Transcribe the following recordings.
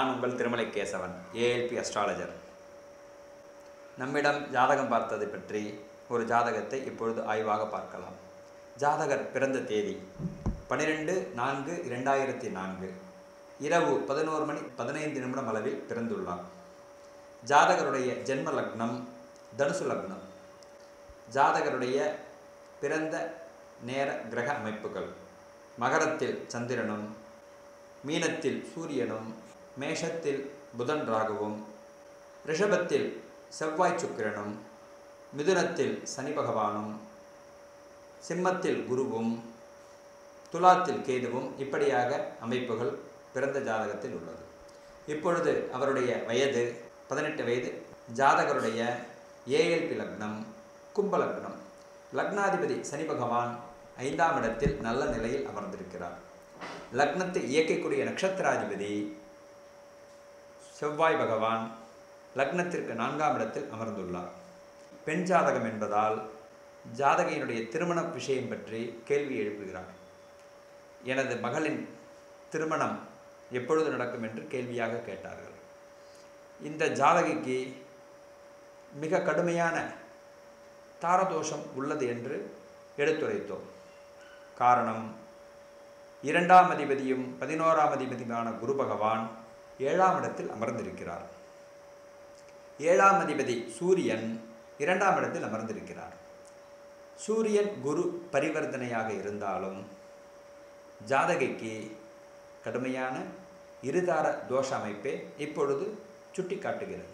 நான் உங்கள் Thirumalai Kesavan ALP astrologer நம்மிடம் ஜாதகம் பார்த்ததை பற்றி ஒரு ஜாதகத்தை இப்பொழுது ஆய்வாக பார்க்கலாம் ஜாதகர் பிறந்த தேதி பன்னிரெண்டு நான்கு இரண்டாயிரத்தி நான்கு இரவு பதினோரு மணி பதினைந்து நிமிடம் அளவில் பிறந்துள்ளார் ஜாதகருடைய ஜென்ம லக்னம் தனுசு லக்னம் ஜாதகருடைய பிறந்த நேர கிரக அமைப்புகள் மகரத்தில் சந்திரனும் மீனத்தில் சூரியனும் மேஷத்தில் புதன் ராகுவும் ரிஷபத்தில் செவ்வாய் சுக்கிரனும் மிதுனத்தில் சனி பகவானும் சிம்மத்தில் குருவும் துலாத்தில் கேதுவும் இப்படியாக அமைப்புகள் பிறந்த ஜாதகத்தில் உள்ளது இப்பொழுது அவருடைய வயது பதினெட்டு வயது ஜாதகருடைய ஏஎல்பி லக்னம் கும்ப லக்னம் லக்னாதிபதி சனி பகவான் ஐந்தாம் இடத்தில் நல்ல நிலையில் அமர்ந்திருக்கிறார் லக்னத்தை இயக்கக்கூடிய நட்சத்திராதிபதி செவ்வாய் பகவான் லக்னத்திற்கு நான்காம் இடத்தில் அமர்ந்துள்ளார் பெண் ஜாதகம் என்பதால் ஜாதகையினுடைய திருமண விஷயம் பற்றி கேள்வி எழுப்புகிறார் எனது மகளின் திருமணம் எப்பொழுது நடக்கும் என்று கேள்வியாக கேட்டார்கள் இந்த ஜாதகிக்கு மிக கடுமையான தாரதோஷம் உள்ளது என்று எடுத்துரைத்தோம் காரணம் இரண்டாம் அதிபதியும் பதினோராம் அதிபதியுமான குரு பகவான் ஏழாம் இடத்தில் அமர்ந்திருக்கிறார் ஏழாம் அதிபதி சூரியன் இரண்டாம் இடத்தில் அமர்ந்திருக்கிறார் சூரியன் குரு பரிவர்த்தனையாக இருந்தாலும் ஜாதகைக்கு கடுமையான இருதார தோஷ அமைப்பே இப்பொழுது சுட்டி காட்டுகிறது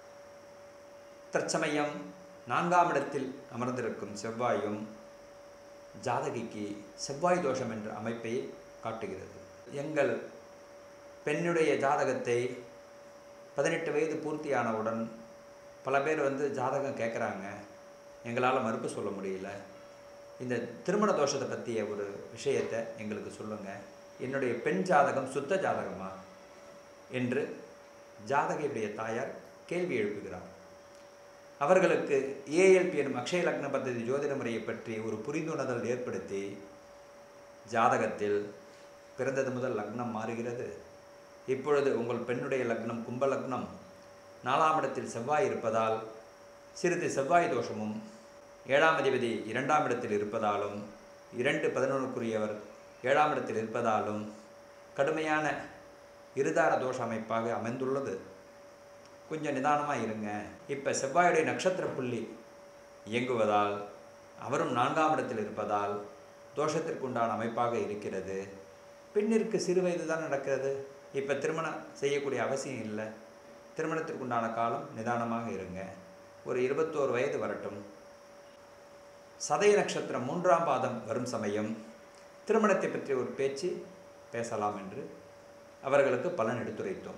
தற்சமயம் நான்காம் இடத்தில் அமர்ந்திருக்கும் செவ்வாயும் ஜாதகிக்கு செவ்வாய் தோஷம் என்ற அமைப்பை காட்டுகிறது எங்கள் பெண்ணுடைய ஜாதகத்தை பதினெட்டு வயது பூர்த்தியானவுடன் பல பேர் வந்து ஜாதகம் கேட்குறாங்க எங்களால் மறுப்பு சொல்ல முடியல இந்த திருமண தோஷத்தை பற்றிய ஒரு விஷயத்தை எங்களுக்கு சொல்லுங்கள் என்னுடைய பெண் ஜாதகம் சுத்த ஜாதகமா என்று ஜாதகையுடைய தாயார் கேள்வி எழுப்புகிறார் அவர்களுக்கு ஏஎல்பி எனும் அக்ஷய லக்ன பദ്ധதி ஜோதிட முறையை பற்றி ஒரு புரிந்துணர்தல் ஏற்படுத்தி ஜாதகத்தில் பிறந்தது முதல் லக்னம் மாறுகிறது இப்பொழுது உங்கள் பெண்ணுடைய லக்னம் கும்ப லக்னம் நாலாம் இடத்தில் செவ்வாய் இருப்பதால் சிறிது செவ்வாய் தோஷமும் ஏழாம் அதிபதி இரண்டாம் இடத்தில் இருப்பதாலும் இரண்டு பதினொன்றுக்குரியவர் ஏழாம் இடத்தில் இருப்பதாலும் கடுமையான இருதார தோஷ அமைப்பாக அமைந்துள்ளது கொஞ்சம் நிதானமாக இருங்க இப்போ செவ்வாயுடைய நட்சத்திர புள்ளி இயங்குவதால் அவரும் நான்காம் இடத்தில் இருப்பதால் தோஷத்திற்கு உண்டான அமைப்பாக இருக்கிறது பெண்ணிற்கு சிறு வயது தான் நடக்கிறது இப்போ திருமணம் செய்யக்கூடிய அவசியம் இல்லை திருமணத்திற்கு உண்டான காலம் நிதானமாக இருங்க ஒரு இருபத்தோரு வயது வரட்டும் சதய நட்சத்திரம் மூன்றாம் பாதம் வரும் சமயம் திருமணத்தை பற்றி ஒரு பேச்சு பேசலாம் என்று அவர்களுக்கு பலன் எடுத்துரைத்தோம்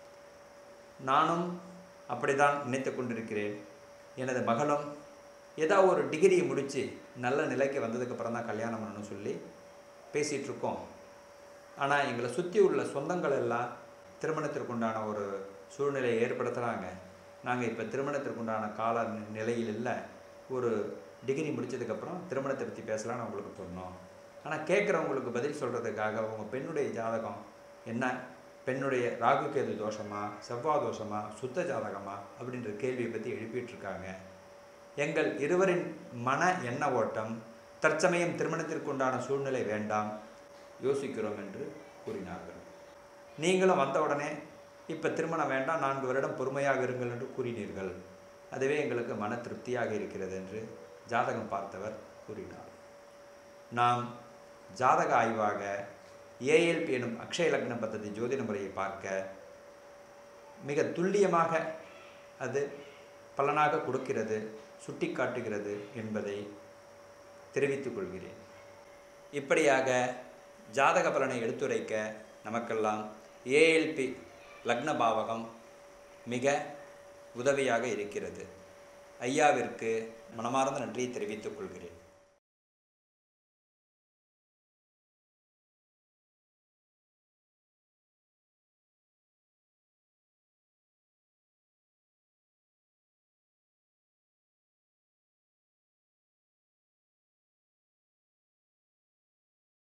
நானும் அப்படிதான் நினைத்து கொண்டிருக்கிறேன் எனது மகளும் ஏதோ ஒரு டிகிரி முடித்து நல்ல நிலைக்கு வந்ததுக்கப்புறம் தான் கல்யாணம் பண்ணணும்னு சொல்லி பேசிகிட்டு இருக்கோம் ஆனால் எங்களை சுற்றி உள்ள சொந்தங்கள் எல்லாம் திருமணத்திற்குண்டான ஒரு சூழ்நிலையை ஏற்படுத்துகிறாங்க நாங்கள் இப்போ திருமணத்திற்குண்டான கால நிலையில் இல்லை ஒரு டிகிரி முடித்ததுக்கப்புறம் திருமணத்தை பற்றி பேசலாம்னு அவங்களுக்கு சொன்னோம் ஆனால் கேட்குறவங்களுக்கு பதில் சொல்கிறதுக்காக உங்கள் பெண்ணுடைய ஜாதகம் என்ன பெண்ணுடைய ராகு கேது தோஷமா செவ்வாய் தோஷமா சுத்த ஜாதகமா அப்படின்ற கேள்வியை பற்றி எழுப்பிட்டுருக்காங்க எங்கள் இருவரின் மன எண்ண ஓட்டம் தற்சமயம் திருமணத்திற்குண்டான சூழ்நிலை வேண்டாம் யோசிக்கிறோம் என்று கூறினார்கள் நீங்களும் வந்த உடனே இப்போ திருமணம் வேண்டாம் நான்கு வருடம் பொறுமையாக இருங்கள் என்று கூறினீர்கள் அதுவே எங்களுக்கு மன திருப்தியாக இருக்கிறது என்று ஜாதகம் பார்த்தவர் கூறினார் நாம் ஜாதக ஆய்வாக ஏஎல்பி எனும் அக்ஷய லக்ன பദ്ധதி ஜோதிட முறையை பார்க்க மிக துல்லியமாக அது பலனாக கொடுக்கிறது சுட்டி காட்டுகிறது என்பதை தெரிவித்துக் கொள்கிறேன் இப்படியாக ஜாதக பலனை எடுத்துரைக்க நமக்கெல்லாம் ஏஎல்பி லக்ன பாவகம் மிக உதவியாக இருக்கிறது ஐயாவிற்கு மனமார்ந்த நன்றியை தெரிவித்துக் கொள்கிறேன்